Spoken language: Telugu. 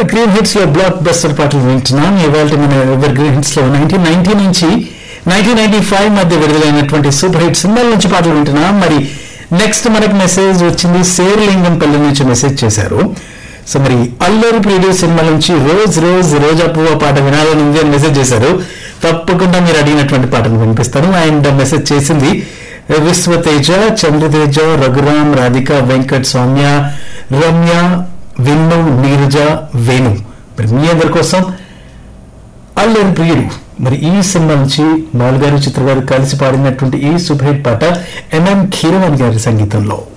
ఎవర్ గ్రీన్ హిట్స్ లో బ్లాక్ బస్టర్ పాటలు వింటున్నాం ఇవాళ మన ఎవర్ గ్రీన్ హిట్స్ లో నైన్టీన్ నైన్టీ నుంచి నైన్టీన్ నైన్టీ ఫైవ్ మధ్య విడుదలైనటువంటి సూపర్ హిట్ సినిమాల నుంచి పాటలు వింటున్నాం మరి నెక్స్ట్ మనకి మెసేజ్ వచ్చింది శేర్లింగంపల్లి నుంచి మెసేజ్ చేశారు సో మరి అల్లరి ప్రియుడు సినిమా నుంచి రోజ్ రోజ్ రోజా పువ్వ పాట వినాలని ఉంది అని మెసేజ్ చేశారు తప్పకుండా మీరు అడిగినటువంటి పాటను వినిపిస్తాను అండ్ మెసేజ్ చేసింది విశ్వతేజ చంద్రతేజ రఘురామ్ రాధిక వెంకట్ సౌమ్య రమ్య విన్ను నీరజ వేణు మరి మీ అందరి కోసం అల్లరి ప్రియుడు మరి ఈ సినిమా నుంచి బాల్ గారు చిత్ర గారు కలిసి పాడినటువంటి ఈ సూపర్ హిట్ పాట ఎంఎం ఖీరవన్ గారి సంగీతంలో